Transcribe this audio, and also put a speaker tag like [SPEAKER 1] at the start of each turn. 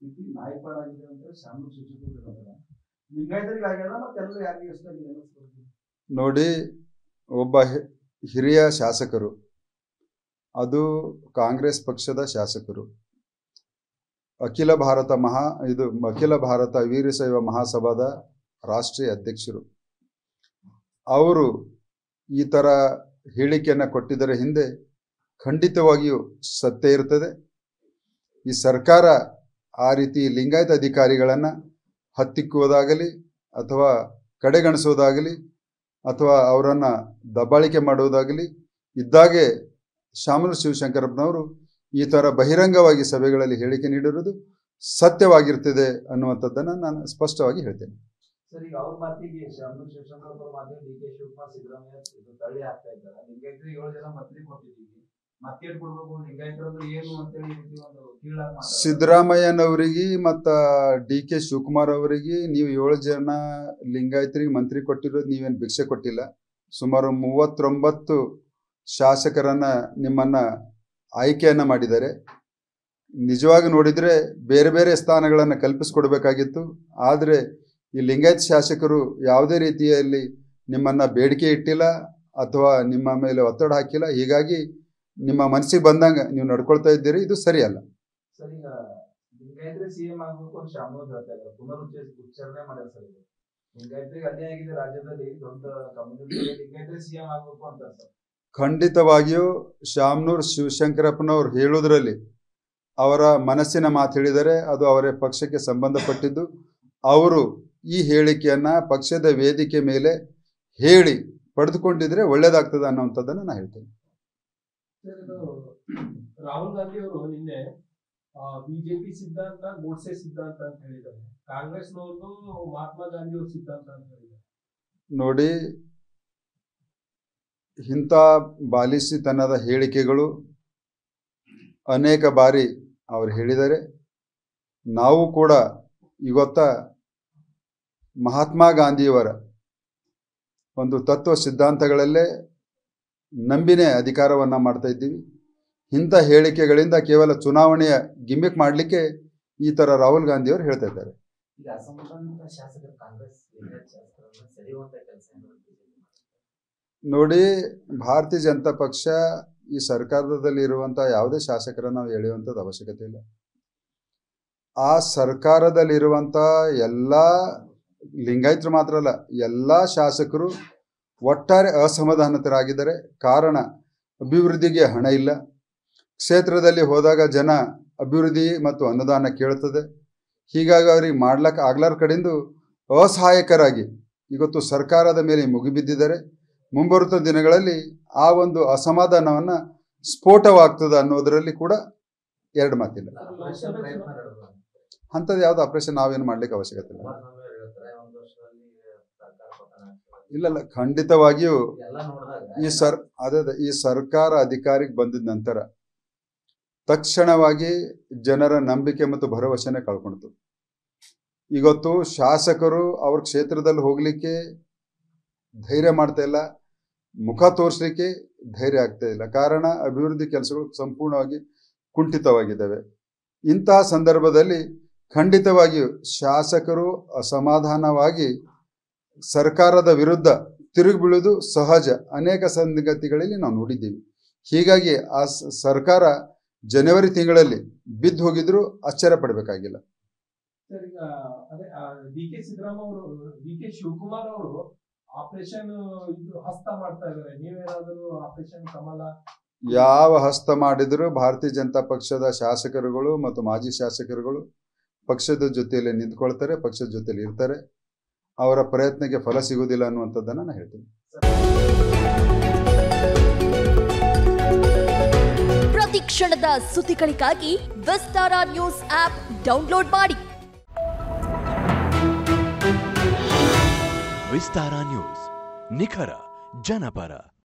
[SPEAKER 1] ಸ್ಥಿತಿ ನಾಯ್ಪಾಡಾಗಿದೆ ಅಂತ ಶಾಮೂರು ಶಿಕ್ಷಕರು ಹೇಳ್ತಾರೆ ಲಿಂಗಾಯತರಿಗೆ ಆಗ್ಯದ ಮತ್ತೆ ಎಲ್ಲರೂ ಯಾರಿಗೆ ಎಷ್ಟಾಗಿದೆ ಅನ್ನಿಸ್ಬೋದು
[SPEAKER 2] ನೋಡಿ ಒಬ್ಬ ಹಿ- ಹಿರಿಯ ಶಾಸಕರು ಅದು ಕಾಂಗ್ರೆಸ್ ಪಕ್ಷದ ಶಾಸಕರು ಅಖಿಲ ಭಾರತ ಮಹಾ ಇದು ಅಖಿಲ ಭಾರತ ವೀರಶೈವ ಮಹಾಸಭಾದ ರಾಷ್ಟ್ರೀಯ ಅಧ್ಯಕ್ಷರು ಅವರು ಈ ಥರ ಹೇಳಿಕೆಯನ್ನು ಕೊಟ್ಟಿದ್ದರ ಹಿಂದೆ ಖಂಡಿತವಾಗಿಯೂ ಸತ್ಯ ಇರ್ತದೆ ಈ ಸರ್ಕಾರ ಆ ರೀತಿ ಲಿಂಗಾಯತ ಅಧಿಕಾರಿಗಳನ್ನು ಹತ್ತಿಕ್ಕುವುದಾಗಲಿ ಅಥವಾ ಕಡೆಗಣಿಸೋದಾಗಲಿ ಅಥವಾ ಅವರನ್ನು ದಬ್ಬಾಳಿಕೆ ಮಾಡುವುದಾಗಲಿ ಇದ್ದಾಗೆ ಶಾಮನೂರು ಶಿವಶಂಕರಪ್ಪನವರು ಈ ಥರ ಬಹಿರಂಗವಾಗಿ ಸಭೆಗಳಲ್ಲಿ ಹೇಳಿಕೆ ನೀಡಿರುವುದು ಸತ್ಯವಾಗಿರ್ತದೆ ಅನ್ನುವಂಥದ್ದನ್ನು ನಾನು ಸ್ಪಷ್ಟವಾಗಿ ಹೇಳ್ತೇನೆ
[SPEAKER 1] ಸರ್ ಈಗ ಅವ್ರ ಮಾತಿಗೆ ಶಾಮೂರು ಶಿವಶಂಕರ್ ಅವ್ರ ಮಾತಿಗೆ ಡಿ ಕೆ ಶಿವಕುಮಾರ್ ಸಿದ್ದರಾಮಯ್ಯ ಇದು ತಳ್ಳಿ ಹಾಕ್ತಾ ಇದ್ದಾರೆ ಲಿಂಗಾಯತರಿಗೆ ಏಳು ಜನ ಮಂತ್ರಿ ಕೊಟ್ಟಿದ್ದೀವಿ ಮತ್ತೇನ್ ಕೊಡ್ಬೇಕು ಲಿಂಗಾಯತರು ಅಂದ್ರೆ ಏನು ಅಂತೇಳಿ ಈ ರೀತಿ ಒಂದು ಕೀಳಾಗಿ ಮಾತಾಡ್ತಾರೆ.
[SPEAKER 2] ಸಿದ್ದರಾಮಯ್ಯನವರಿಗೆ ಮತ್ತು ಡಿ ಕೆ ಶಿವಕುಮಾರ್ ಅವರಿಗೆ ನೀವು ಏಳು ಜನ ಲಿಂಗಾಯತರಿಗೆ ಮಂತ್ರಿ ಕೊಟ್ಟಿರೋದು ನೀವೇನು ಭಿಕ್ಷೆ ಕೊಟ್ಟಿಲ್ಲ ಸುಮಾರು ಮೂವತ್ತೊಂಬತ್ತು ಶಾಸಕರನ್ನ ನಿಮ್ಮನ್ನ ಆಯ್ಕೆಯನ್ನ ಮಾಡಿದ್ದಾರೆ ನಿಜವಾಗಿ ನೋಡಿದರೆ ಬೇರೆ ಬೇರೆ ಸ್ಥಾನಗಳನ್ನು ಕಲ್ಪಿಸ್ಕೊಡ್ಬೇಕಾಗಿತ್ತು ಆದರೆ ಈ ಲಿಂಗಾಯತ್ ಶಾಸಕರು ಯಾವುದೇ ರೀತಿಯಲ್ಲಿ ನಿಮ್ಮನ್ನ ಬೇಡಿಕೆ ಇಟ್ಟಿಲ್ಲ ಅಥವಾ ನಿಮ್ಮ ಮೇಲೆ ಒತ್ತಡ ಹಾಕಿಲ್ಲ ಹೀಗಾಗಿ ನಿಮ್ಮ ಮನಸ್ಸಿಗೆ ಬಂದಂಗೆ ನೀವು ನಡ್ಕೊಳ್ತಾ ಇದ್ದೀರಿ ಇದು ಸರಿಯಲ್ಲ
[SPEAKER 1] ಸರ್ ಈಗ ಲಿಂಗಾಯತರಿಗೆ ಸಿಎಂ ಆಗ್ಬೇಕು ಅಂತ ಶಾಮೂರ್ ಹೇಳ್ತಾ ಇದ್ದಾರೆ ಪುನರುಚ್ಚ ಉಚ್ಚಾರಣೆ ಮಾಡ್ಯಾರ ಸರ್ ಇದು ಲಿಂಗಾಯತರಿಗೆ ಅನ್ಯಾಯ ಆಗಿದೆ ರಾಜ್ಯದಲ್ಲಿ ದೊಡ್ಡ ಕಮ್ಯುನಿಟಿ ಲಿಂಗಾಯತರಿಗೆ ಸಿಎಂ ಆಗ್ಬೇಕು ಅಂತ ಸರ್
[SPEAKER 2] ಖಂಡಿತವಾಗಿಯೂ ಶಾಮನೂರ್ ಶಿವಶಂಕರಪ್ಪನವ್ರು ಹೇಳುವುದರಲ್ಲಿ ಅವರ ಮನಸ್ಸಿನ ಮಾತು ಹೇಳಿದರೆ ಅದು ಅವರ ಪಕ್ಷಕ್ಕೆ ಸಂಬಂಧಪಟ್ಟಿದ್ದು ಅವರು ಈ ಹೇಳಿಕೆಯನ್ನ ಪಕ್ಷದ ವೇದಿಕೆ ಮೇಲೆ ಹೇಳಿ ಪಡೆದುಕೊಂಡಿದ್ರೆ ಒಳ್ಳೇದಾಗ್ತದೆ ಅನ್ನುವಂಥದ್ದನ್ನು ನಾನು ಹೇಳ್ತೇನೆ
[SPEAKER 3] ಸರ್, ಇದು ರಾಹುಲ್ ಗಾಂಧಿ ಅವರು ನಿನ್ನೆ ಬಿಜೆಪಿ ಸಿದ್ಧಾಂತ ಗೋಡ್ಸೆ ಸಿದ್ಧಾಂತ ಅಂತ ಹೇಳಿದ್ದಾರೆ ಕಾಂಗ್ರೆಸ್ನವ್ರದ್ದು ಮಹಾತ್ಮ ಗಾಂಧಿ ಅವ್ರ ಸಿದ್ಧಾಂತ ಅಂತ ಹೇಳಿದ್ದಾರೆ
[SPEAKER 2] ನೋಡಿ ಇಂಥ ಬಾಲಿಸಿತನದ ಹೇಳಿಕೆಗಳು ಅನೇಕ ಬಾರಿ ಅವರು ಹೇಳಿದ್ದಾರೆ ನಾವು ಕೂಡ ಇವತ್ತ ಮಹಾತ್ಮ ಗಾಂಧಿಯವರ ಒಂದು ತತ್ವ ಸಿದ್ಧಾಂತಗಳಲ್ಲೇ ನಂಬಿನೇ ಅಧಿಕಾರವನ್ನು ಮಾಡ್ತಾ ಇದ್ದೀವಿ ಇಂಥ ಹೇಳಿಕೆಗಳಿಂದ ಕೇವಲ ಚುನಾವಣೆಯ ಗಿಮ್ಮಿಕ್ ಮಾಡಲಿಕ್ಕೆ ಈ ಥರ ರಾಹುಲ್ ಗಾಂಧಿಯವರು ಹೇಳ್ತಾ ಇದ್ದಾರೆ
[SPEAKER 4] ಈಗ ಅಸಮಾಧಾನಿತ ಶಾಸಕರು ಕಾಂಗ್ರೆಸ್ ಲಿಂಗಾಯತ್ ಶಾಸಕರನ್ನ ಸೆಳೆಯುವಂತ ಕೆಲಸ
[SPEAKER 2] ನೋಡಿ ಭಾರತೀಯ ಜನತಾ ಪಕ್ಷ ಈ ಸರ್ಕಾರದಲ್ಲಿ ಇರುವಂಥ ಯಾವುದೇ ಶಾಸಕರನ್ನು ನಾವು ಎಳೆಯುವಂಥದ್ದು ಅವಶ್ಯಕತೆ ಇಲ್ಲ ಆ ಸರ್ಕಾರದಲ್ಲಿರುವಂಥ ಎಲ್ಲ ಲಿಂಗಾಯತರು ಮಾತ್ರ ಅಲ್ಲ ಎಲ್ಲ ಶಾಸಕರು ಒಟ್ಟಾರೆ ಅಸಮಾಧಾನಿತರಾಗಿದ್ದಾರೆ ಕಾರಣ ಅಭಿವೃದ್ಧಿಗೆ ಹಣ ಇಲ್ಲ ಕ್ಷೇತ್ರದಲ್ಲಿ ಹೋದಾಗ ಜನ ಅಭಿವೃದ್ಧಿ ಮತ್ತು ಅನುದಾನ ಕೇಳ್ತದೆ ಹೀಗಾಗಿ ಅವ್ರಿಗೆ ಮಾಡ್ಲಕ್ಕೆ ಆಗ್ಲಾರ ಕಡೆಯಿಂದ ಅಸಹಾಯಕರಾಗಿ ಇವತ್ತು ಸರ್ಕಾರದ ಮೇಲೆ ಮುಗಿಬಿದ್ದಿದ್ದಾರೆ ಮುಂಬರುವ ದಿನಗಳಲ್ಲಿ ಆ ಒಂದು ಅಸಮಾಧಾನವನ್ನು ಸ್ಫೋಟವಾಗ್ತದೆ ಅನ್ನೋದರಲ್ಲಿ ಕೂಡ ಎರಡು ಮಾತಿಲ್ಲ
[SPEAKER 4] ಆಪರೇಷನ್ ಪ್ರಯತ್ನ ನಡೆದ
[SPEAKER 2] ಅಂಥದ್ದು ಯಾವುದು ಆಪರೇಷನ್ ನಾವೇನು ಮಾಡ್ಲಿಕ್ಕೆ ಅವಶ್ಯಕತೆ ಇಲ್ಲ
[SPEAKER 4] ಕುಮಾರಸ್ವಾಮಿ ಅವರು ಹೇಳ್ತಾರೆ ಒಂದು ವರ್ಷದಲ್ಲಿ ಸರ್ಕಾರ ಪತನ ಆಗ್ತದೆ.
[SPEAKER 2] ಇಲ್ಲಲ್ಲ ಖಂಡಿತವಾಗಿಯೂ
[SPEAKER 4] ಎಲ್ಲ ನೋಡಿದಾಗ
[SPEAKER 2] ಈ ಸರ್ ಅದೇ ಅದೇ, ಈ ಸರ್ಕಾರ ಅಧಿಕಾರಕ್ಕೆ ಬಂದಿದ ನಂತರ ತಕ್ಷಣವಾಗಿ ಜನರ ನಂಬಿಕೆ ಮತ್ತು ಭರವಸೆನೆ ಕಳ್ಕೊಳ್ತು ಇವತ್ತು ಶಾಸಕರು ಅವ್ರ ಕ್ಷೇತ್ರದಲ್ಲಿ ಹೋಗ್ಲಿಕ್ಕೆ ಧೈರ್ಯ ಮಾಡ್ತಾ ಇಲ್ಲ ಮುಖ ತೋರಿಸ್ಲಿಕ್ಕೆ ಧೈರ್ಯ ಆಗ್ತಾ ಇಲ್ಲ ಕಾರಣ ಅಭಿವೃದ್ಧಿ ಕೆಲಸಗಳು ಸಂಪೂರ್ಣವಾಗಿ ಕುಂಠಿತವಾಗಿದ್ದಾವೆ ಇಂತಹ ಸಂದರ್ಭದಲ್ಲಿ ಖಂಡಿತವಾಗಿಯೂ ಶಾಸಕರು ಅಸಮಾಧಾನವಾಗಿ ಸರ್ಕಾರದ ವಿರುದ್ಧ ತಿರುಗಿ ಬೀಳುವುದು ಸಹಜ ಅನೇಕ ಸಂಗತಿಗಳಲ್ಲಿ ನಾವು ನೋಡಿದ್ದೀವಿ ಹೀಗಾಗಿ ಆ ಸ- ಸರ್ಕಾರ ಜನವರಿ ತಿಂಗಳಲ್ಲಿ ಬಿದ್ದು ಹೋಗಿದ್ರು ಆಶ್ಚರ್ಯ ಪಡಬೇಕಾಗಿಲ್ಲ
[SPEAKER 3] ಸರ್ ಈಗ ಅದೇ ಡಿ ಕೆ ಸಿದ್ದರಾಮಯ್ಯ ಅವರು ಡಿ ಕೆ ಶಿವಕುಮಾರ್ ಅವರು ಆಪರೇಷನ್ ಇದು ಹಸ್ತ ಮಾಡ್ತಾ ಇದ್ದಾರೆ ನೀವೇನಾದರೂ ಆಪರೇಷನ್ ಕಮಲ
[SPEAKER 2] ಯಾವ ಹಸ್ತ ಮಾಡಿದರೂ ಭಾರತೀಯ ಜನತಾ ಪಕ್ಷದ ಶಾಸಕರುಗಳು ಮತ್ತು ಮಾಜಿ ಶಾಸಕರುಗಳು ಪಕ್ಷದ ಜೊತೆಯಲ್ಲಿ ನಿಂತ್ಕೊಳ್ತಾರೆ ಪಕ್ಷದ ಜೊತೆಯಲ್ಲಿ ಇರ್ತಾರೆ ಅವರ ಪ್ರಯತ್ನಕ್ಕೆ ಫಲ ಸಿಗುವುದಿಲ್ಲ ಅನ್ನುವಂಥದ್ದನ್ನು ನಾನು ಹೇಳ್ತೀನಿ
[SPEAKER 5] ಪ್ರತಿ ಕ್ಷಣದ ಸುದ್ದಿಗಳಿಗಾಗಿ ವಿಸ್ತಾರ ನ್ಯೂಸ್ ಆಪ್ ಡೌನ್ಲೋಡ್ ಮಾಡಿ
[SPEAKER 6] ವಿಸ್ತಾರ ನ್ಯೂಸ್ ನಿಖರ ಜನಪರ